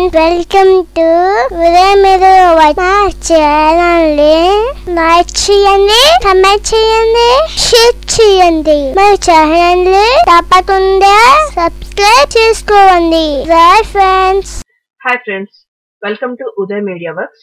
friends welcome to ఉదయం మీరు మా ఛానల్ లైక్ చేయండి కమెంట్ చేయండి షేర్ చేయండి మా ఛానల్ తప్పకుండా సబ్స్క్రైబ్ చేసుకోండి bye friends hi friends welcome to Uday media works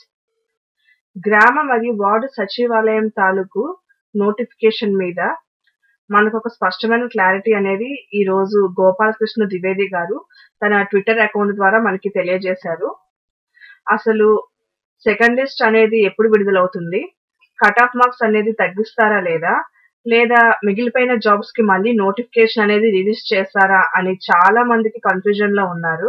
గ్రామ మరియు వార్డు సచివాలయం తాలూకు నోటిఫికేషన్ మీద మనకు ఒక స్పష్టమైన క్లారిటీ అనేది ఈ రోజు గోపాలకృష్ణ ద్వివేది గారు తన ట్విట్టర్ అకౌంట్ ద్వారా మనకి తెలియజేశారు అసలు సెకండ్ లిస్ట్ అనేది ఎప్పుడు విడుదలవుతుంది కట్ ఆఫ్ మార్క్స్ అనేది తగ్గిస్తారా లేదా లేదా మిగిలిపోయిన జాబ్స్ కి మళ్ళీ నోటిఫికేషన్ అనేది రిలీజ్ చేస్తారా అని చాలా మందికి కన్ఫ్యూజన్ లో ఉన్నారు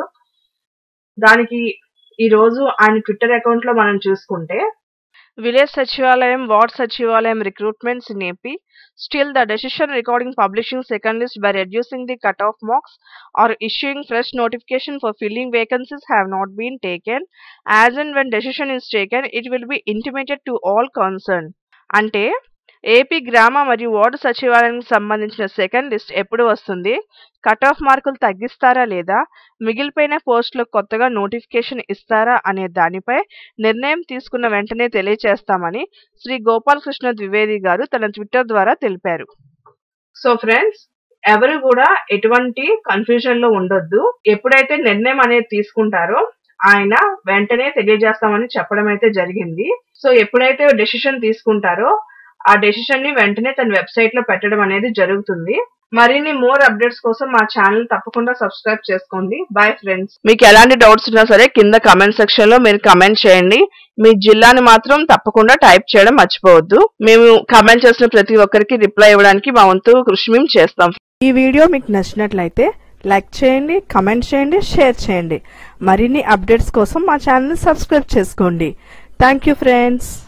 దానికి ఈ రోజు ఆయన ట్విట్టర్ అకౌంట్ లో మనం చూసుకుంటే village sachivalayam ward sachivalayam recruitments in AP still the decision recording publishing second list by reducing the cut off marks or issuing fresh notification for filling vacancies have not been taken as and when decision is taken it will be intimated to all concern అంటే AP గ్రామ మరియు ward సచివాలయానికి సంబంధించిన second list ఎప్పుడు వస్తుంది cut off మార్కులు తగ్గిస్తారా లేదా మిగిలిపోయిన పోస్టులకు కొత్తగా నోటిఫికేషన్ ఇస్తారా అనే దానిపై నిర్ణయం తీసుకున్న వెంటనే తెలియచేస్తామని శ్రీ గోపాలకృష్ణ ద్వివేది గారు తన ట్విట్టర్ ద్వారా తెలిపారు సో ఫ్రెండ్స్ ఎవరు కూడా ఎటువంటి కన్ఫ్యూజన్ లో ఉండొద్దు ఎప్పుడైతే నిర్ణయం అనేది తీసుకుంటారో ఆయన వెంటనే తెలియజేస్తామని చెప్పడం అయితే జరిగింది సో ఎప్పుడైతే డెసిషన్ తీసుకుంటారో ఆ డెసిషన్ ని వెంటనే తన వెబ్సైట్ లో పెట్టడం అనేది జరుగుతుంది మరిన్ని మోర్ అప్డేట్స్ కోసం మా ఛానల్ తప్పకుండా సబ్స్క్రైబ్ చేసుకోండి బాయ్ ఫ్రెండ్స్ మీకు ఎలాంటి డౌట్స్ ఉన్నా సరే కింద కమెంట్ సెక్షన్ లో మీరు కమెంట్ చేయండి మీ జిల్లాని మాత్రం తప్పకుండా టైప్ చేయడం మర్చిపోవద్దు మేము కమెంట్ చేసిన ప్రతి ఒక్కరికి రిప్లై ఇవ్వడానికి మా వంతు కృషి మేము చేస్తాం ఈ వీడియో మీకు నచ్చినట్లయితే లైక్ చేయండి కమెంట్ చేయండి షేర్ చేయండి మరిన్ని అప్డేట్స్ కోసం మా ఛానల్ని సబ్స్క్రైబ్ చేసుకోండి థ్యాంక్ యూ ఫ్రెండ్స్